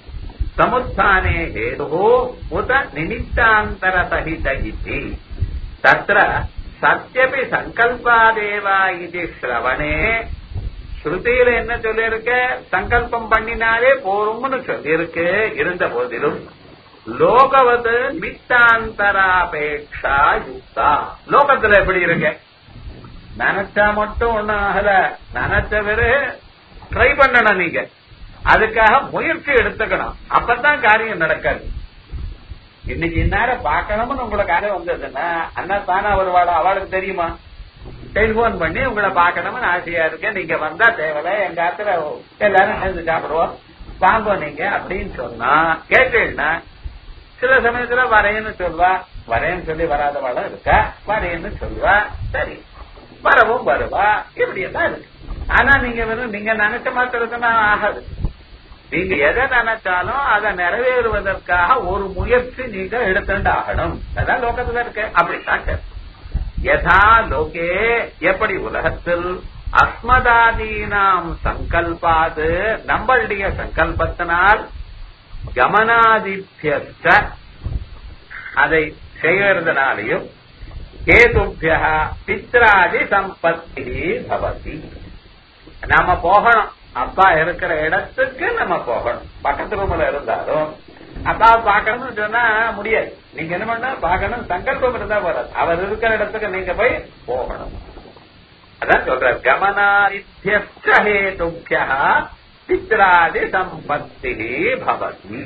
சமுத்தானே ஹேது உத நிமித்தாந்தர சகித இதி தத்திர சத்தியபி சங்கல்பாதேவா இது ஸ்ரவணே ஸ்ருதியில என்ன சொல்லியிருக்க சங்கல்பம் பண்ணினாலே போரும்னு சொல்லியிருக்கு இருந்த போதிலும் லோகவது நிமித்தாந்தராபேட்சா யுக்தா லோகத்துல எப்படி இருக்கு நினைச்சா மட்டும் ஒண்ணும் ஆகல நினைச்ச பிறகு ட்ரை பண்ணணும் நீங்க அதுக்காக முயற்சி எடுத்துக்கணும் அப்பதான் காரியம் நடக்காது இன்னைக்கு இந்நேரம் பார்க்கணும்னு உங்களுக்கு காரியம் வந்ததுன்னா அண்ணா தானா வருவாடா அவளுக்கு தெரியுமா டெலிபோன் பண்ணி உங்களை பார்க்கணும்னு ஆசையா இருக்கு நீங்க வந்தா தேவையில்ல எங்க ஆத்துல எல்லாரும் சேர்ந்து சாப்பிடுவோம் வாங்க நீங்க அப்படின்னு சொன்னா கேட்டீங்கன்னா சில சமயத்துல வரேன்னு சொல்வா வரேன்னு சொல்லி வராதவாளும் இருக்கா வரேன்னு சொல்லுவா சரி வரவும் வருவா இப்படியெல்லாம் இருக்கு ஆனா நீங்க வெறும் நீங்க நினைச்ச மாத்திரத்துனா ஆகாது நீங்க எதை நினைச்சாலும் அதை நிறைவேறுவதற்காக ஒரு முயற்சி நீங்க எடுத்துட்டு ஆகணும் அதான் லோகத்துல இருக்கு அப்படித்தான் யதா லோகே எப்படி உலகத்தில் அஸ்மதாதீனாம் சங்கல்பாது நம்மளுடைய சங்கல்பத்தினால் கமனாதிபிய அதை செய்வதனாலையும் கேதுபிய பித்ராதி சம்பத்தி பவதி நாம போகணும் அப்பா இருக்கிற இடத்துக்கு நம்ம போகணும் பக்கத்து ரூம்ல இருந்தாலும் அப்பா பாக்கணும்னு சொன்னா முடியாது நீங்க என்ன பண்ண பாக்கணும் சங்கல்பம் இருந்தா போறாது அவர் இருக்கிற இடத்துக்கு நீங்க போய் போகணும் அதான் சொல்ற கமனாதித்யேதுபிய பித்ராதி சம்பத்தி பவதி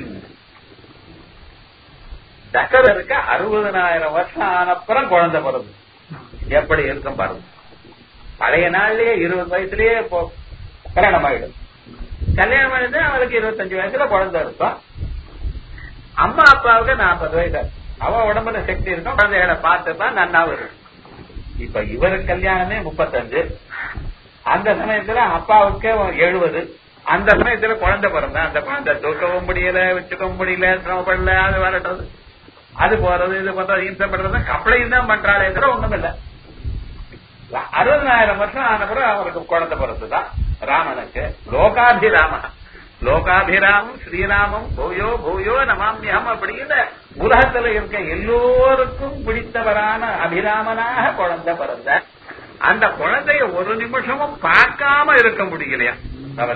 தசரருக்கு அறுபதனாயிரம் வருஷம் ஆனப்புறம் குழந்தை பிறந்து எப்படி இருக்கும் பாருங்க பழைய நாள்லயே இருபது வயசுலயே கல்யாணம் ஆயிடும் கல்யாணம் ஆயிடுது அவருக்கு இருபத்தஞ்சு வயசுல குழந்தை இருக்கும் அம்மா அப்பாவுக்கு நாற்பது வயசு அவ உடம்புல சக்தி இருக்கும் குழந்தைகளை பார்த்துதான் நன்னாவும் இருக்கும் இப்ப இவருக்கு கல்யாணமே முப்பத்தஞ்சு அந்த சமயத்துல அப்பாவுக்கு எழுபது அந்த சமயத்துல குழந்தை பிறந்த அந்த குழந்தை தூக்கவும் முடியல வச்சுக்கவும் முடியல சிரமப்படல அது வரட்டும் அது போறது இது பண்றது இம்சப்படுறது கப்பலையும் தான் பண்றாளே தவிர ஒண்ணும் இல்ல அறுபதாயிரம் வருஷம் ஆன பிறகு அவருக்கு குழந்தை பிறந்துதான் ராமனுக்கு லோகாபிராம லோகாபிராமம் ஸ்ரீராமம் பூயோ பூயோ நமாமியம் அப்படின்னு உலகத்துல இருக்க எல்லோருக்கும் பிடித்தவரான அபிராமனாக குழந்தை பிறந்த அந்த குழந்தைய ஒரு நிமிஷமும் பார்க்காம இருக்க முடியலையா அவர்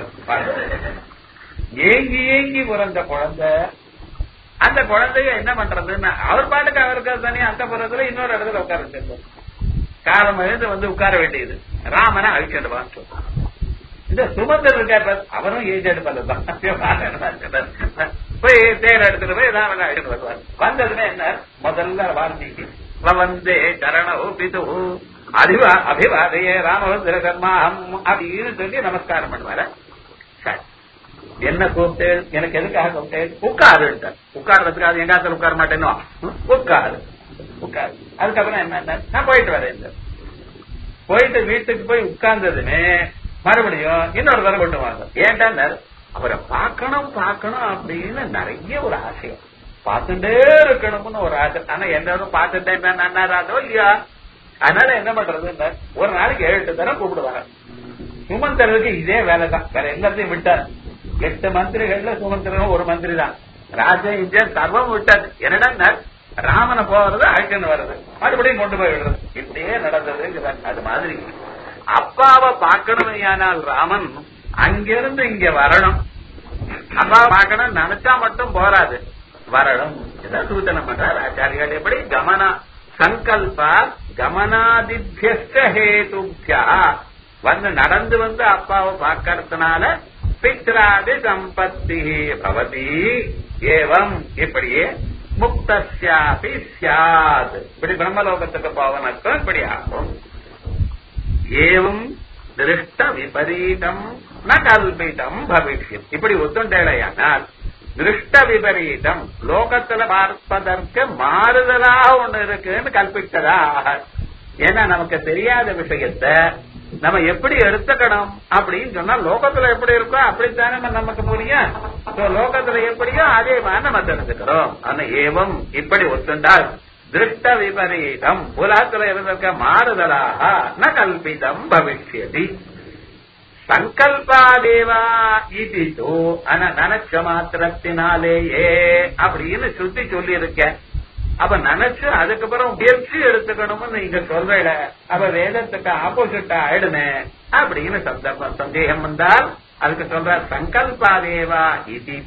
ஏங்கி ஏங்கி பிறந்த குழந்தை அந்த குழந்தைய என்ன பண்றதுன்னா அவர் பாட்டுக்கு அவருக்கு தனி அந்த புறத்துல இன்னொரு இடத்துல உட்கார வச்சிருந்தார் காலம் எழுந்து வந்து உட்கார வேண்டியது ராமனை அழிச்சிட்டு வான்னு இந்த சுமந்தர் இருக்கார் அவரும் ஏஜ் எடுப்பதான் போய் தேர் எடுத்துட்டு போய் ராமனை அழிச்சிட்டு வருவார் வந்ததுமே என்ன முதல்ல வால்மீகி வந்தே சரண பிது அதிவா அபிவாதையே ராமவந்திர கர்மாஹம் அப்படின்னு சொல்லி நமஸ்காரம் பண்ணுவார சரி என்ன கூப்பிட்டு எனக்கு எதுக்காக கூப்பிட்டு உட்காரு உட்கார்றதுக்கு அது எங்காத்துல உட்கார மாட்டேனோ உட்காரு உட்காரு அதுக்கப்புறம் என்ன நான் போயிட்டு வரேன் போயிட்டு வீட்டுக்கு போய் உட்கார்ந்ததுமே மறுபடியும் இன்னொரு தரம் கொண்டு வாங்க ஏன்டா அவரை பார்க்கணும் பார்க்கணும் அப்படின்னு நிறைய ஒரு ஆசையம் பார்த்துட்டே இருக்கணும்னு ஒரு ஆசை ஆனா எல்லாரும் பார்த்துட்டே நன்னாராதோ இல்லையா அதனால என்ன பண்றது ஒரு நாளைக்கு ஏழு எட்டு தரம் கூப்பிடுவாங்க சுமந்தருக்கு இதே வேலை தான் வேற எல்லாத்தையும் விட்டார் எட்டு மந்திரிகள்ல சுமந்திரன் ஒரு மந்திரி தான் ராஜ இந்தியன் சர்வம் விட்டாரு என்னடா ராமனை போறது அழைக்கன்னு வர்றது மறுபடியும் கொண்டு போய் விடுறது இப்படியே நடந்தது அது மாதிரி அப்பாவை பார்க்கணுமையானால் ராமன் அங்கிருந்து இங்க வரணும் அப்பாவை பார்க்கணும் நினைச்சா மட்டும் போராது வரணும் இதான் சூச்சனம் பண்றார் ஆச்சாரியால் எப்படி கமனா சங்கல்பா கமனாதிபியஸ்டேதுபியா வந்து நடந்து வந்து அப்பாவை பார்க்கறதுனால பித்ராதி சம்பத்தி பவதி ஏவம் இப்படியே முக்தியாபி சியாத் இப்படி பிரம்மலோகத்துக்கு போவனுக்கும் இப்படி ஆகும் ஏவம் திருஷ்ட விபரீதம் ந கல்பிதம் பவிஷ்யம் இப்படி ஒத்துண்டேலையானால் திருஷ்ட விபரீதம் லோகத்துல பார்ப்பதற்கு மாறுதலாக ஒண்ணு இருக்குன்னு கல்பித்ததா ஏன்னா நமக்கு தெரியாத விஷயத்த நம்ம எப்படி எடுத்துக்கணும் அப்படின்னு சொன்னா லோகத்துல எப்படி இருக்கோ அப்படித்தானே நமக்கு புரியும் லோகத்துல எப்படியோ அதே மாதிரி நம்ம தெரிஞ்சுக்கிறோம் ஆனா ஏவம் இப்படி ஒத்துண்டால் திருஷ்ட விபரீதம் உலகத்துல இருந்திருக்க மாறுதலாக ந கல்பிதம் பவிஷ்யதி சங்கல்பாதேவா இது ஆனா நினைச்ச மாத்திரத்தினாலேயே அப்படின்னு சுத்தி சொல்லி இருக்கேன் அப்ப நினைச்சு அதுக்கப்புறம் முயற்சி எடுத்துக்கணும்னு நீங்க சொல்றீங்க அப்ப வேதத்துக்கு ஆப்போசிட்டா ஆயிடுமே அப்படின்னு சந்தர்ப்பம் சந்தேகம் வந்தால் அதுக்கு சொல்ற சங்கல்பாதேவா இது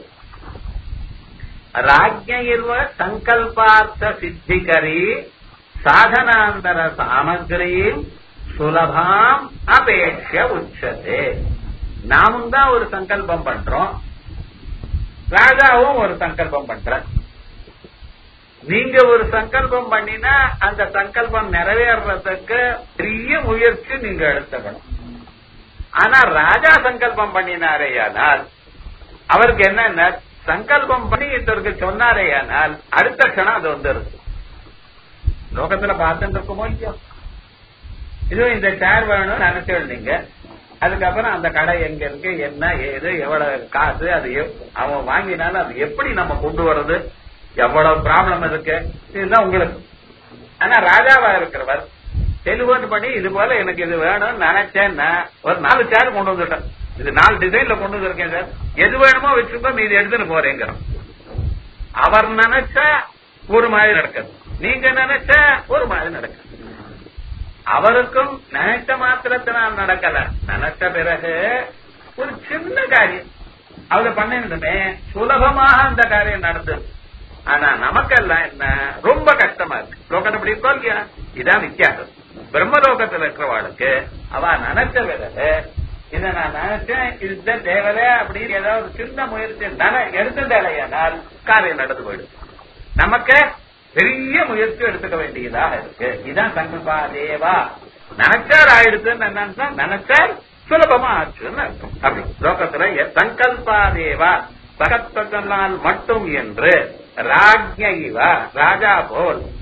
ராஜ்யிர்வ சங்கல்பார்த்த சித்திகரி சாதனாந்தர சாமகிரீம் சுலபாம் அபேட்ச உச்சதே நாமும் தான் ஒரு சங்கல்பம் பண்றோம் ராஜாவும் ஒரு சங்கல்பம் பண்ற நீங்க ஒரு சங்கல்பம் பண்ணினா அந்த சங்கல்பம் நிறைவேறதுக்கு பெரிய முயற்சி நீங்க எடுத்துக்கணும் ஆனா ராஜா சங்கல்பம் பண்ணினாரேயானால் அவருக்கு என்ன சங்கல்பம் பண்ணி இதற்கு சொன்னாரேயானால் அடுத்த க்ஷணம் அது வந்துருது லோகத்துல பார்த்துட்டு இருக்குமோ இல்லையோ இதுவும் இந்த சேர் வேணும்னு நினைச்சிருந்தீங்க அதுக்கப்புறம் அந்த கடை எங்க இருக்கு என்ன ஏது எவ்வளவு காசு அது அவன் வாங்கினாலும் அது எப்படி நம்ம கொண்டு வர்றது எவ்வளவு ப்ராப்ளம் இருக்கு இதுதான் உங்களுக்கு ஆனா ராஜாவா இருக்கிறவர் தெளிவோட்டு பண்ணி இது போல எனக்கு இது வேணும்னு நினைச்சேன்னா ஒரு நாலு சேர் கொண்டு வந்துட்டேன் இது நாலு டிசைன்ல கொண்டு வந்திருக்கேன் சார் எது வேணுமோ வச்சுக்கோ மீது எடுத்துன்னு போறேங்கிறோம் அவர் நினைச்சா ஒரு மாதிரி நடக்குது நீங்க நினைச்சா ஒரு மாதிரி நடக்குது அவருக்கும் நினைச்ச மாத்திரத்தினால் நடக்கல நினைச்ச பிறகு ஒரு சின்ன காரியம் அவரை பண்ணிருந்தமே சுலபமாக அந்த காரியம் நடந்தது ஆனா நமக்கெல்லாம் என்ன ரொம்ப கஷ்டமா இருக்கு லோகத்தை அப்படி இருக்கோ இல்லையா இதான் வித்தியாசம் பிரம்மலோகத்துல இருக்கிறவாளுக்கு அவ நினைச்ச பிறகு இத நான் நினைச்சேன் இதுதான் தேவலை அப்படின்னு ஏதாவது ஒரு சின்ன முயற்சி எடுத்துட்டாலேயானால் காரியம் நடந்து போயிடும் நமக்கு பெரிய முயற்சி எடுத்துக்க வேண்டியதாக இருக்கு இதுதான் சங்கல்பா தேவா நினைச்சார் ஆயிடுச்சுன்னு என்னன்னா நினைச்சார் சுலபமா ஆச்சுன்னு அர்த்தம் அப்படி லோகத்துல சங்கல்பா தேவா சகத்வத்தினால் மட்டும் என்று ராஜ்ய இவ ராஜா போல்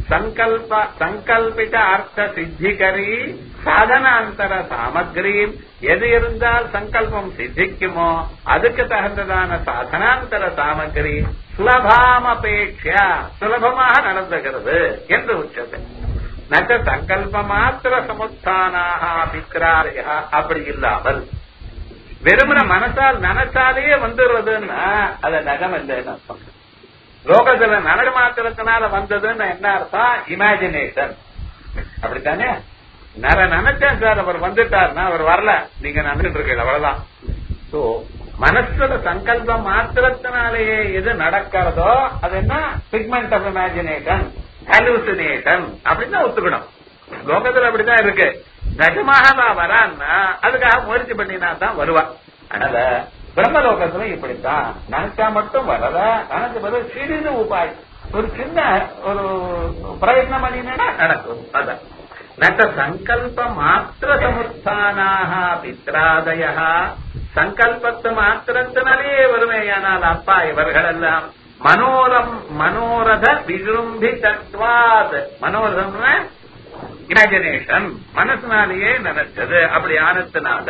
சங்கல்ப சங்கல்பித அர்த்த சித்திகரி சாதனாந்தர சாமகிரி எது இருந்தால் சங்கல்பம் சித்திக்குமோ அதுக்கு தகுந்ததான சாதனாந்தர சாமகிரி சுலபாமபேட்சா சுலபமாக நடந்துகிறது என்று உச்சது நச்ச சங்கல்ப மாத்திர சமுத்தானாக அபிக்கிராயா அப்படி இல்லாமல் வெறுமன மனசால் நினைச்சாலேயே வந்துடுறதுன்னா அது நகம் இல்லைன்னு அர்த்தம் லோகத்துல நட மாத்திரத்தினால வந்ததுன்னு என்ன அர்த்தம் இமேஜினேஷன் அப்படித்தானே நர நினைச்சேன் சார் அவர் வந்துட்டாருன்னா அவர் வரல நீங்க நினைச்சிட்டு இருக்கீங்க அவ்வளவுதான் சோ மனசுல சங்கல்பம் மாத்திரத்தினாலேயே எது நடக்கிறதோ அது என்ன பிக்மெண்ட் ஆஃப் இமேஜினேஷன் ஹாலுசினேஷன் அப்படின்னு தான் ஒத்துக்கணும் லோகத்துல அப்படிதான் இருக்கு நிஜமாக தான் வரான்னா அதுக்காக முயற்சி பண்ணினா தான் வருவா அதனால பிரம்மலோகத்துல இப்படித்தான் நினைச்சா மட்டும் வரல நினைச்ச பிறகு சிறிது உபாய் ஒரு சின்ன ஒரு பிரயத்னம் பண்ணினா நடக்கும் அதான் நட்ட சங்கல்ப மாத்திர சமுத்தானாக பித்ராதய சங்கல்பத்து மாத்திரத்தினாலே வருமையானால் அப்பா இவர்கள் எல்லாம் மனோரம் மனோரத விஜும்பி தத்வாத் மனோரதம்னா இமேஜினேஷன் மனசுனாலேயே நினைச்சது அப்படி ஆனதுனால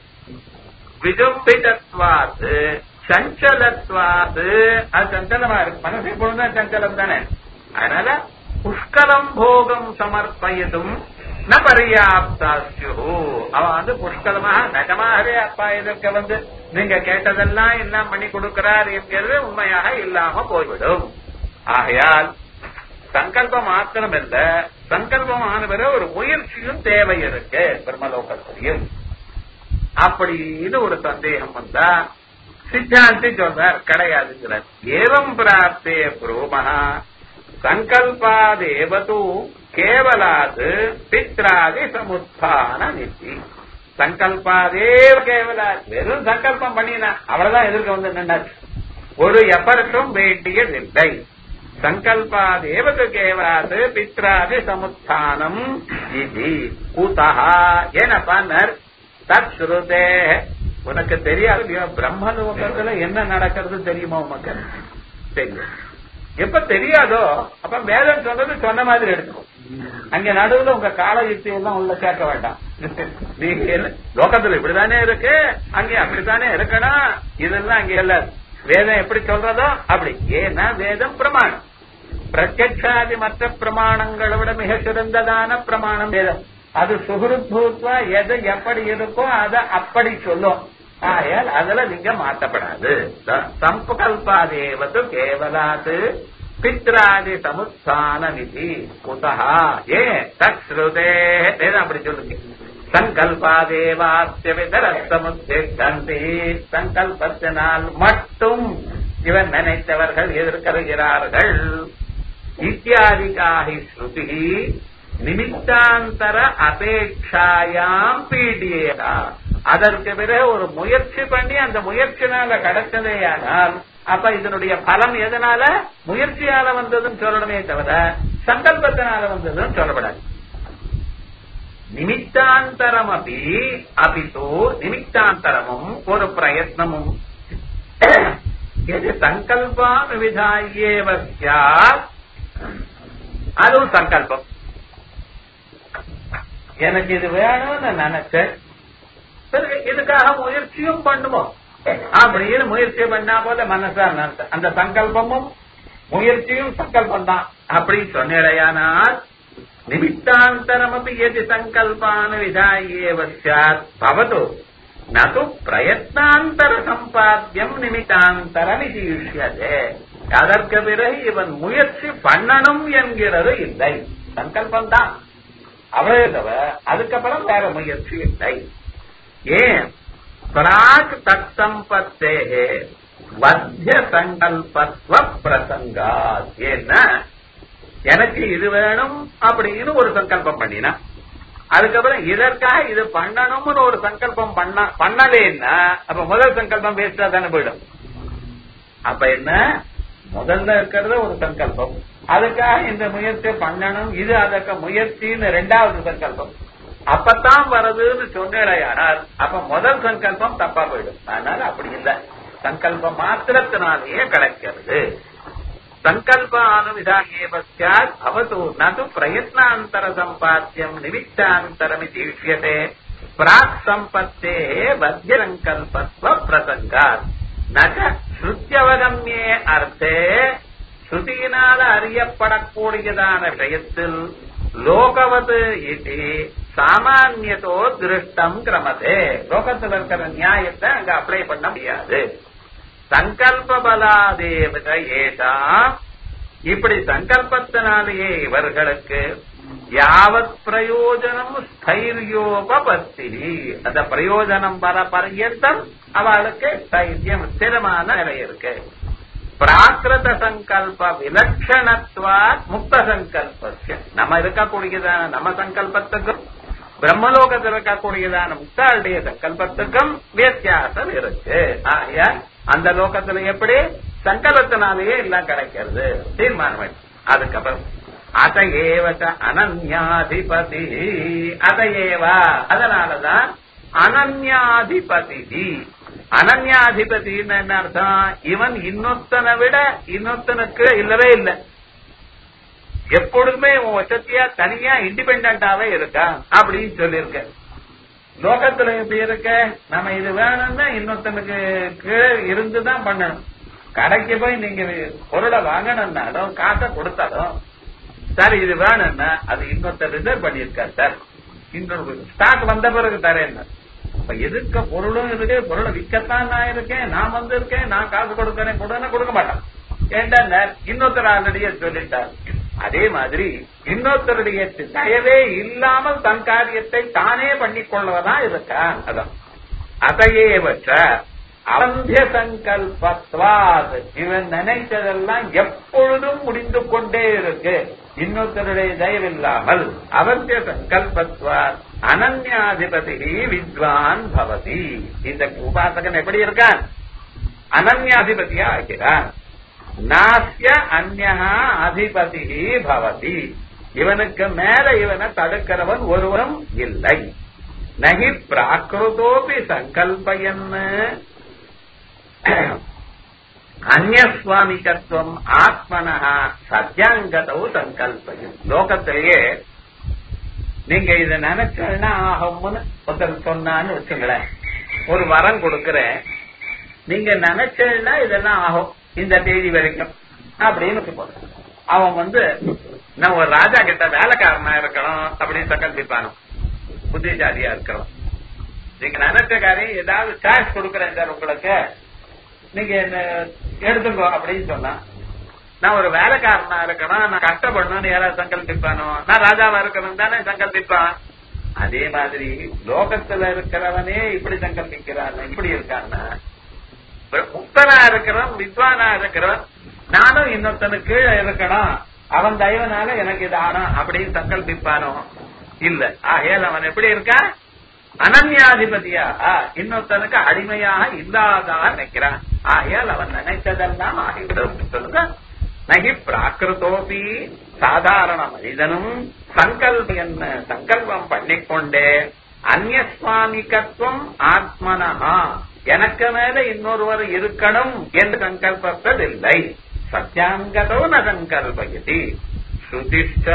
விஜும்பிதத்வாது சஞ்சலத்வாது அது சஞ்சலமா இருக்கு மனசு எப்பொழுதும் சஞ்சலம் தானே அதனால புஷ்கலம் போகம் சமர்ப்பயதும் ந பரியாப்தாஸ்யு அவன் வந்து புஷ்கலமாக நகமாகவே அப்பா இதற்கு வந்து நீங்க கேட்டதெல்லாம் எல்லாம் பண்ணி கொடுக்கிறார் என்கிறது உண்மையாக இல்லாம போய்விடும் ஆகையால் சங்கல்பம் மாத்திரம் இல்ல சங்கல்பமான பிறகு ஒரு முயற்சியும் தேவை இருக்கு பிரம்மலோகத்திலையும் அப்படின்னு ஒரு சந்தேகம் வந்தா சித்தாந்தி சொல்றார் கிடையாதுங்கிறார் ஏவம் பிராப்தே புரோமஹா சங்கல்பாதேவது கேவலாது பித்ராதி சமுத்தான நித்தி சங்கல்பாதேவ கேவலா வெறும் சங்கல்பம் பண்ணினா அவ்வளவுதான் எதிர்க்க வந்து நின்றாச்சு ஒரு எஃபர்ட்டும் வேண்டியதில்லை சங்கல்பாதேவது கேவலாது பித்ராதி சமுத்தானம் இது கூத்தஹா ஏனப்பா தத் ஸ்ருதே உனக்கு தெரியாது இல்லையா பிரம்மலோகத்துல என்ன நடக்கிறது தெரியுமா உனக்கு தெரியும் எப்ப தெரியாதோ அப்ப வேதம் சொன்னது சொன்ன மாதிரி எடுத்துக்கும் அங்க நடுவுல உங்க கால யுக்தி எல்லாம் உள்ள சேர்க்க வேண்டாம் நீங்க என்ன லோகத்துல இப்படிதானே இருக்கு அங்கே அப்படித்தானே இருக்கணும் இதெல்லாம் அங்க இல்ல வேதம் எப்படி சொல்றதோ அப்படி ஏன்னா வேதம் பிரமாணம் பிரத்யட்சாதி மற்ற பிரமாணங்களை விட மிக சிறந்ததான பிரமாணம் வேதம் அது சுகுருத்பூத்வா எது எப்படி இருக்கோ அதை அப்படி சொல்லும் ஆயால் அதுல நீங்க மாற்றப்படாது சம்பகல்பாதேவது கேவலாது பித்ராதி சமுத்தான நிதி குதஹா ஏ தக்ஸ்ருதே வேதம் அப்படி சொல்லுங்க சங்கல்பாதேவாஸ்ய விதரசமுத்தி சங்கல்பத்தினால் மட்டும் இவன் நினைத்தவர்கள் எதிர்கருகிறார்கள் இத்தியாதிகாகி ஸ்ருதி நிமித்தாந்தர அபேட்சாயாம் பீடியேதா அதற்கு பிறகு ஒரு முயற்சி பண்ணி அந்த முயற்சினால கிடைச்சதேயானால் அப்ப இதனுடைய பலம் எதனால முயற்சியால வந்ததுன்னு சொல்லணுமே தவிர சங்கல்பத்தினால வந்ததுன்னு சொல்லப்படாது நிமித்தாந்தரம் அப்படி அபித்தோ நிமித்தாந்தரமும் ஒரு பிரயத்னமும் எது சங்கல்பம் விதாயேவ சாத் அதுவும் சங்கல்பம் எனக்கு இது வேணும்னு நினைச்சேன் பிறகு இதுக்காக முயற்சியும் பண்ணுவோம் அப்படின்னு முயற்சி பண்ணா போல மனசா நினைச்ச அந்த சங்கல்பமும் முயற்சியும் சங்கல்பம் தான் அப்படின்னு சொன்னேடையானால் நிமித்தாந்தரமபி எதி சங்கல்பான விதாயேவ சாத் பவது நது பிரயத்னாந்தர சம்பாத்தியம் நிமித்தாந்தரம் இது யுஷ்யதே அதற்கு பிறகு இவன் முயற்சி பண்ணணும் என்கிறது இல்லை சங்கல்பம் தான் அவ்வளவு தவிர அதுக்கப்புறம் வேற முயற்சி இல்லை ஏன் பிராக் தற்சம்பத்தே மத்திய சங்கல்பத்வ பிரசங்காத் ஏன்னா எனக்கு இது வேணும் அப்படின்னு ஒரு சங்கல்பம் பண்ணினா அதுக்கப்புறம் இதற்காக இது பண்ணணும்னு ஒரு சங்கல்பம் பண்ண பண்ணலேன்னா அப்ப முதல் சங்கல்பம் வேஸ்டா தானே போயிடும் அப்ப என்ன முதல்ல இருக்கிறது ஒரு சங்கல்பம் அதுக்காக இந்த முயற்சி பண்ணணும் இது அதற்கு முயற்சின்னு ரெண்டாவது சங்கல்பம் அப்பத்தான் வருதுன்னு சொன்னேடையானால் அப்ப முதல் சங்கல்பம் தப்பா போயிடும் அதனால அப்படி இல்லை சங்கல்பம் மாத்திரத்தினாலேயே கிடைக்கிறது சங்கல்பானுவிதாகேவ சாத் பவது நது பிரயத்னாந்தர சம்பாத்தியம் நிமித்தாந்தரமிதி இஷ்யதே பிராக் சம்பத்தே வத்திய சங்கல்பத்வ பிரசங்காத் நக ஸ்ருத்தியவகம்யே அர்த்தே ஸ்ருதியினால அறியப்படக்கூடியதான விஷயத்தில் லோகவது இது சாமானியத்தோ திருஷ்டம் கிரமதே லோகத்தில் இருக்கிற நியாயத்தை அங்க அப்ளை பண்ண முடியாது சங்கல்ப பலாதேவத ஏஷாம் இப்படி சங்கல்பத்தினாலேயே இவர்களுக்கு யாவத் பிரயோஜனம் ஸ்தைரியோபபத்தி அந்த பிரயோஜனம் வர பர்யந்தம் அவளுக்கு தைரியம் ஸ்திரமான நிலை இருக்கு பிராகிருத சங்கல்ப விலட்சணத்வா முக்த சங்கல்ப நம்ம இருக்கக்கூடியதான நம்ம சங்கல்பத்துக்கும் பிரம்மலோகத்தில் இருக்கக்கூடியதான முக்தாளுடைய சங்கல்பத்துக்கும் வித்தியாசம் இருக்கு ஆகையா அந்த லோகத்துல எப்படி சங்கல்பத்தினாலேயே எல்லாம் கிடைக்கிறது தீர்மானம் அதுக்கப்புறம் அதையேவச்ச அனன்யாதிபதி அதையேவா அதனாலதான் அனன்யாதிபதி அனன்யாதிபதினு என்ன அர்த்தம் இவன் இன்னொத்தனை விட இன்னொத்தனுக்கு இல்லவே இல்லை எப்பொழுதுமே உன் வசத்தியா தனியா இண்டிபெண்டாவே இருக்கான் அப்படின்னு சொல்லியிருக்க லோகத்துல எப்படி இருக்க நம்ம இது வேணும்னா இன்னொருத்தனுக்கு கீழே இருந்துதான் பண்ணணும் கடைக்கு போய் நீங்க பொருளை வாங்கணும்னாலும் காசை கொடுத்தாலும் சார் இது வேணும்னா அது இன்னொருத்தர் ரிசர்வ் பண்ணியிருக்காரு சார் இன்னொரு ஸ்டாக் வந்த பிறகு தரேன் இப்ப எதுக்க பொருளும் இருக்கு பொருளை விற்கத்தான் நான் இருக்கேன் நான் வந்து இருக்கேன் நான் காசு கொடுக்கறேன் கொடுன்னா கொடுக்க மாட்டான் ஏண்டா இன்னொருத்தர் ஆல்ரெடியே சொல்லிட்டார் அதே மாதிரி இன்னொருத்தருடைய தயவே இல்லாமல் தன் காரியத்தை தானே பண்ணிக் கொள்வதா இருக்கான் அதான் அதையே வற்ற அவந்திய சங்கல்பத்வாத் இவன் நினைத்ததெல்லாம் எப்பொழுதும் முடிந்து கொண்டே இருக்கு இன்னொருத்தருடைய தயவில்லாமல் அவந்திய சங்கல்பத்வாத் அனன்யாதிபதி வித்வான் பவதி இந்த உபாசகன் எப்படி இருக்கான் அனன்யாதிபதியா ஆகிறான் நாசிய அந்யா அதிபதி பவதி இவனுக்கு மேல இவனை தடுக்கிறவன் ஒருவரும் இல்லை நகி பிராகிருதோபி சங்கல்பயன் அந்நஸ்வாமிகத்துவம் ஆத்மனா சத்தியாங்கதவு சங்கல்பயம் லோகத்திலேயே நீங்க இத நினைச்சா ஆகும்னு ஒருத்தர் சொன்னான்னு வச்சுங்களேன் ஒரு வரம் கொடுக்கறேன் நீங்க நினைச்சா இதெல்லாம் ஆகும் இந்த தேதி வரைக்கும் அப்படின்னு வச்சுக்கோங்க அவன் வந்து நான் ஒரு ராஜா கிட்ட வேலைக்காரனா இருக்கணும் அப்படின்னு சங்கல்பிப்பானோ புத்திசாலியா இருக்கிறோம் நீங்க நினைச்ச காரியம் ஏதாவது சார்ஜ் கொடுக்கறேன் சார் உங்களுக்கு நீங்க என்ன எடுத்துக்கோ அப்படின்னு சொன்னா நான் ஒரு வேலைக்காரனா இருக்கணும் நான் கஷ்டப்படணும்னு யாராவது சங்கல்பிப்பானோ நான் ராஜாவா இருக்கணும் தானே சங்கல்பிப்பான் அதே மாதிரி லோகத்துல இருக்கிறவனே இப்படி சங்கல்பிக்கிறான் இப்படி இருக்கான்னா முக்தனா இருக்கிறவன் வித்வானா இருக்கிறவன் நானும் இன்னொருத்தனுக்கு கீழே இருக்கணும் அவன் தயவனால எனக்கு இது ஆனா அப்படின்னு சங்கல்பிப்பானோ இல்ல ஆகையால் அவன் எப்படி இருக்கான் அனன்யாதிபதியா இன்னொருத்தனுக்கு அடிமையாக இல்லாதான் நினைக்கிறான் ஆகையால் அவன் நினைத்ததெல்லாம் ஆகிவிடும் சொல்லுங்க நகி பிராகிருத்தோபி சாதாரண மனிதனும் சங்கல்ப என்ன சங்கல்பம் பண்ணிக்கொண்டே அந்நியஸ்வாமிகத்துவம் ஆத்மனஹா எனக்கு மேல இன்னொருவர் இருக்கணும் என்று சங்கல்பப்பதில்லை சத்தியாங்கதோ ந சங்கல்பயதி ஸ்ருதிஷ்ட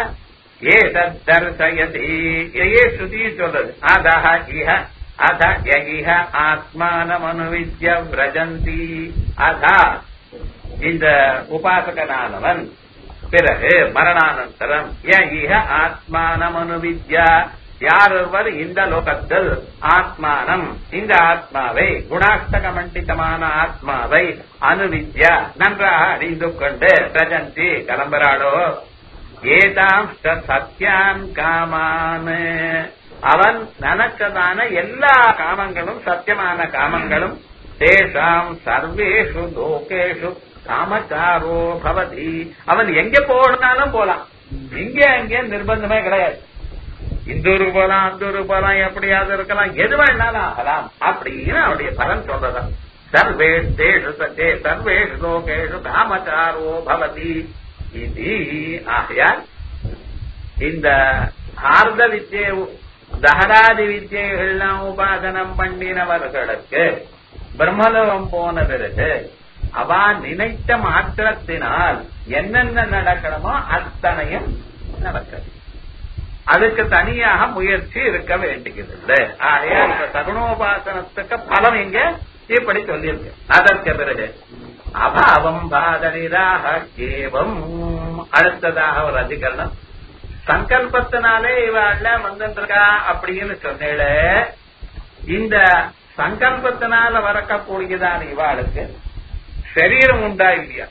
ஏதர்சயதி இதையே ஸ்ருதி சொல்றது அதஹ இஹ அத யகிஹ ஆத்மானமனுவித்ய விரஜந்தி அதா இந்த உபாசகனானவன் பிறகு மரணானந்தரம் யகிஹ ஆத்மானமனுவித்யா யாரொருவர் இந்த லோகத்தில் ஆத்மானம் இந்த ஆத்மாவை குணாஷ்டக மண்டிதமான ஆத்மாவை அனுவித்யா நன்றாக அறிந்து கொண்டு பிரஜந்தி கிளம்புறாளோ ஏதாம் சத்தியான் காமான் அவன் நினைச்சதான எல்லா காமங்களும் சத்தியமான காமங்களும் தேசாம் சர்வேஷு லோகேஷு காமச்சாரோ பவதி அவன் எங்க போனாலும் போலாம் இங்க அங்கே நிர்பந்தமே கிடையாது இந்த ஊருக்கு போலாம் அந்த ஊருக்கு போலாம் எப்படியாவது இருக்கலாம் எது வேணாலும் ஆகலாம் அப்படின்னு அவருடைய பலன் சொல்றதான் சர்வேஷு சத்தே சர்வேஷு லோகேஷு காமச்சாரோ பவதி இது ஆகையால் இந்த ஆர்த வித்யை தகராதி வித்யைகள்லாம் உபாசனம் பண்ணினவர்களுக்கு பிரம்மலோகம் போன பிறகு அவ நினைத்த மாத்திரத்தினால் என்னென்ன நடக்கணுமோ அத்தனையும் நடக்கிறது அதுக்கு தனியாக முயற்சி இருக்க வேண்டியதில்லை ஆகையால் இந்த சகுணோபாசனத்துக்கு பலம் இங்க இப்படி சொல்லியிருக்கு அதற்கு பிறகு அபாவம் பாதனிராக கேவம் அடுத்ததாக ஒரு அதிகரணம் சங்கல்பத்தினாலே இவாள்ல வந்துருக்கா அப்படின்னு சொன்னேல இந்த சங்கல்பத்தினால வரக்கக்கூடியதான இவாளுக்கு சரீரம் உண்டா இல்லையா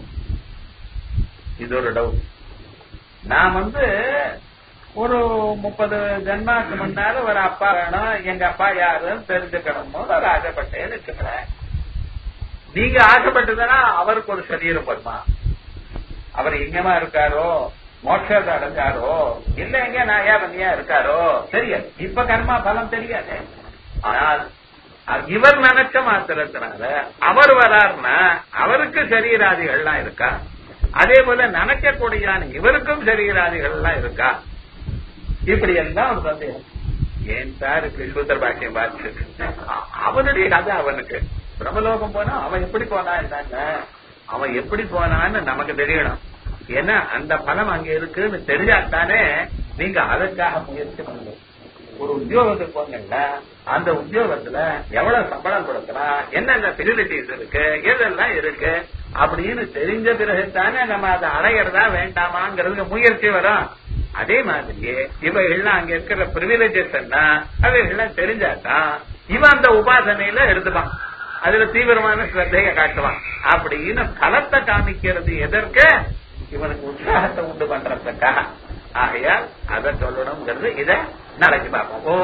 இது ஒரு டவுட் நான் வந்து ஒரு முப்பது ஜென்மாக்கு முன்னால ஒரு அப்பா வேணும் எங்க அப்பா யாருன்னு தெரிஞ்சுக்கணும் போது ஒரு ஆசைப்பட்டேன்னு வச்சுக்கிறேன் நீங்க ஆசைப்பட்டதுன்னா அவருக்கு ஒரு சரீரம் வருமா அவர் எங்கமா இருக்காரோ மோட்சத்தை அடைஞ்சாரோ இல்ல எங்க நாயா பண்ணியா இருக்காரோ தெரியாது இப்ப கர்மா பலம் தெரியாது ஆனால் இவர் நினைச்ச மாத்திரத்தினால அவர் வராருன்னா அவருக்கு சரீராதிகள்லாம் இருக்கா அதே போல நினைக்கக்கூடிய இவருக்கும் சரீராதிகள்லாம் இருக்கா இப்படி எல்லாம் ஒரு சந்தேகம் ஏன் சார் இப்படி சூத்திர பாக்கியம் பார்த்து அவனுடைய கதை அவனுக்கு பிரம்மலோகம் போனா அவன் எப்படி போனா என்னங்க அவன் எப்படி போனான்னு நமக்கு தெரியணும் ஏன்னா அந்த பலம் அங்க இருக்குன்னு தெரிஞ்சாத்தானே நீங்க அதற்காக முயற்சி பண்ணுங்க ஒரு உத்தியோகத்துக்கு போனீங்கன்னா அந்த உத்தியோகத்துல எவ்வளவு சம்பளம் கொடுக்கலாம் என்னென்ன பெசிலிட்டிஸ் இருக்கு எதெல்லாம் இருக்கு அப்படின்னு தெரிஞ்ச பிறகுதானே நம்ம அதை அடையிறதா வேண்டாமாங்கிறதுக்கு முயற்சி வரும் அதே மாதிரியே இவைகள்லாம் அங்க இருக்கிற பிரிவிலேஜஸ் என்ன அவைகள்லாம் தெரிஞ்சாதான் இவன் அந்த உபாசனையில எடுத்துப்பான் அதுல தீவிரமான ஸ்ரத்தைய காட்டுவான் அப்படின்னு பலத்தை காமிக்கிறது எதற்கு இவனுக்கு உற்சாகத்தை உண்டு பண்றதுக்காக ஆகையால் அதை சொல்லணுங்கிறது இதை நாளைக்கு பார்ப்போம்